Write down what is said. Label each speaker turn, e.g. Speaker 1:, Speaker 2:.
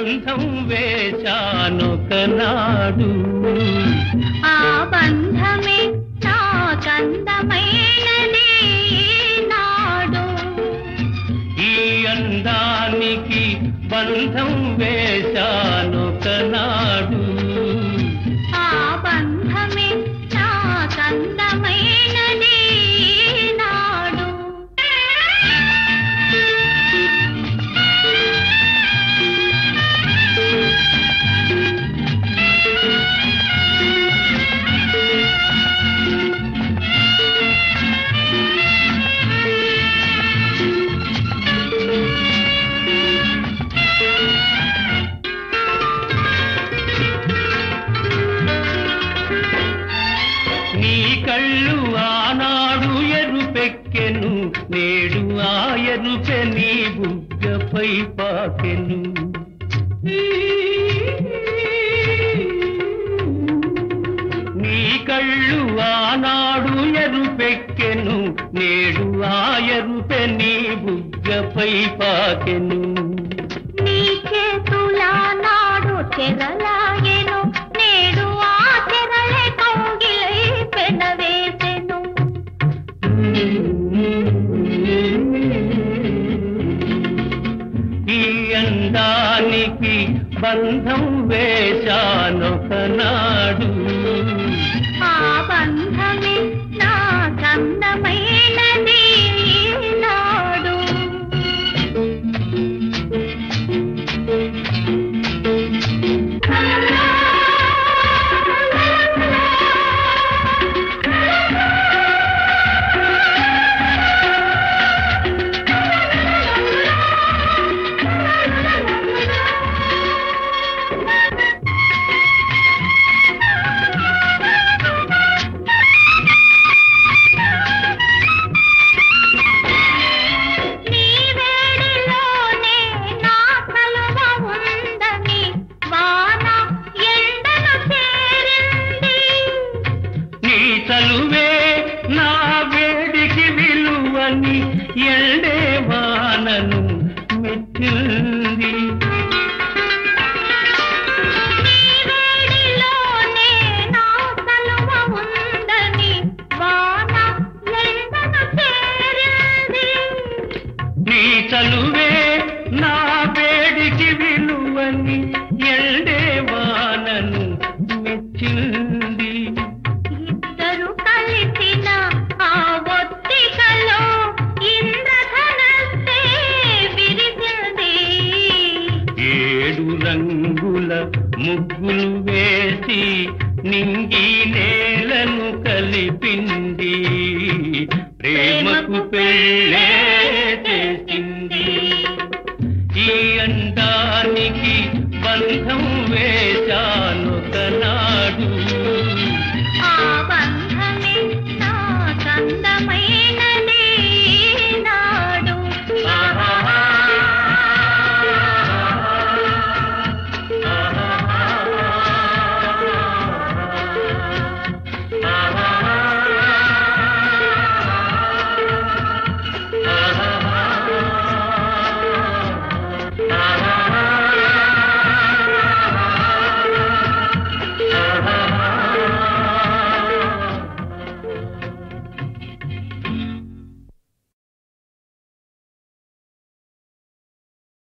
Speaker 1: బంధం వేశానొకనాడు
Speaker 2: ఆ బంధమే నా కందమైనది నాడు
Speaker 1: ఈ అందానికి బంధం వేశానొకనాడు
Speaker 2: ఆ బంధమే నా కందమైనది నాడు
Speaker 1: నీ కళ్ళు ఆనాడు ఎరుపెక్కెను నేడు ఆ ఎరుపె నీ బుగ్గపై పాకెను నీ కళ్ళు ఆనాడు ఎరుపెక్కెను నేడు ఆ ఎరుపె నీ బుగ్గపై పాకెను
Speaker 2: నీ చేతుల నాడు చెరలాగెను నేడు ఆ చెరలే కౌగిలై పెనవేసెను
Speaker 1: ఈ అందానికి బంధం వేశానొకనాడు
Speaker 2: ఆ బంధమే నా కందమైనది నాడు నీ వేడిలోనే నా కలువ ఉందని వాన ఎండను చేరింది
Speaker 1: నీ చలువే నా వేడికి విలువని ఎల్డే వానను మెచ్చింది
Speaker 2: నీ వేడిలోనే నా కలువ ఉందని వాన ఎండను చేరింది
Speaker 1: నీ చలువే నా వేడికి విలువని ఎల్డే వానను మెచ్చింది
Speaker 2: ఇద్దరు కలిసిన ఆ ఒత్తికలో ఇంద్రధనస్సే విరిసింది
Speaker 1: ఏడు రంగుల ముగ్గులు వేసి నింగి నేలను కలిపింది ప్రేమకు పెళ్ళే